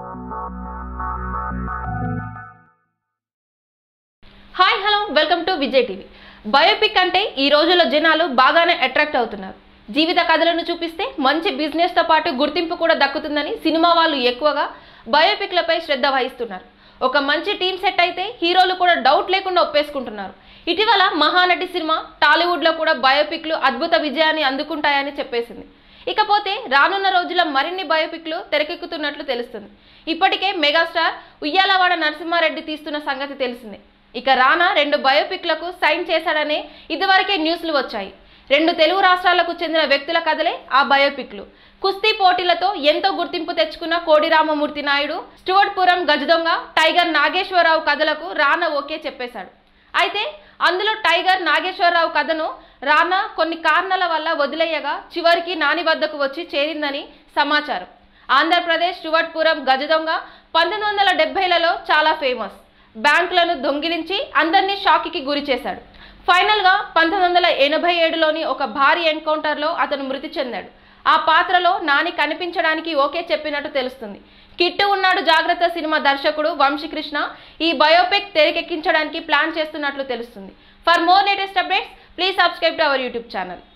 hi hello welcome to Vijay TV biopic అంటే ఈ రోజుల్లో జనాలు బాగానే అట్రాక్ట్ అవుతున్నారు జీవిత కథలను చూపిస్తే మంచి బిజినెస్తో పాటు గుర్తింపు కూడా దక్కుతుందని సినిమా వాళ్ళు ఎక్కువగా బయోపిక్లపై శ్రద్ధ వహిస్తున్నారు ఒక మంచి టీం సెట్ అయితే హీరోలు కూడా డౌట్ లేకుండా ఒప్పేసుకుంటున్నారు ఇటీవల మహానటి సినిమా టాలీవుడ్లో కూడా బయోపిక్లు అద్భుత విజయాన్ని అందుకుంటాయని చెప్పేసింది ఇకపోతే రానున్న రోజుల మరిన్ని బయోపిక్లు తెరకెక్కుతున్నట్లు తెలుస్తుంది ఇప్పటికే మెగాస్టార్ ఉయ్యాలవాడ నరసింహారెడ్డి తీస్తున్న సంగతి తెలిసిందే ఇక రానా రెండు బయోపిక్లకు సైన్ చేశాడనే ఇదివరకే న్యూస్లు వచ్చాయి రెండు తెలుగు రాష్ట్రాలకు చెందిన వ్యక్తుల కథలే ఆ బయోపిక్లు కుస్తీ పోటీలతో ఎంతో గుర్తింపు తెచ్చుకున్న కోడి రామమూర్తి నాయుడు స్టువర్ట్పురం గజదొంగ టైగర్ నాగేశ్వరరావు కథలకు రానా ఓకే చెప్పేశాడు అయితే అందులో టైగర్ నాగేశ్వరరావు కథను రానా కొన్ని కారణాల వల్ల వదిలేయగా చివరికి నాని వద్దకు వచ్చి చేరిందని సమాచారం ఆంధ్రప్రదేశ్ స్టువర్ట్పురం గజదొంగ పంతొమ్మిది వందల డెబ్బైలలో చాలా ఫేమస్ బ్యాంకులను దొంగిలించి అందరినీ షాక్కి గురి చేశాడు ఫైనల్గా పంతొమ్మిది వందల ఎనభై ఏడులోని ఒక భారీ ఎన్కౌంటర్లో అతను మృతి చెందాడు ఆ పాత్రలో నాని కనిపించడానికి ఓకే చెప్పినట్టు తెలుస్తుంది కిట్టు ఉన్నాడు జాగ్రత్త సినిమా దర్శకుడు వంశీకృష్ణ ఈ బయోపిక్ తెరకెక్కించడానికి ప్లాన్ చేస్తున్నట్లు తెలుస్తుంది for more latest updates please subscribe to our YouTube channel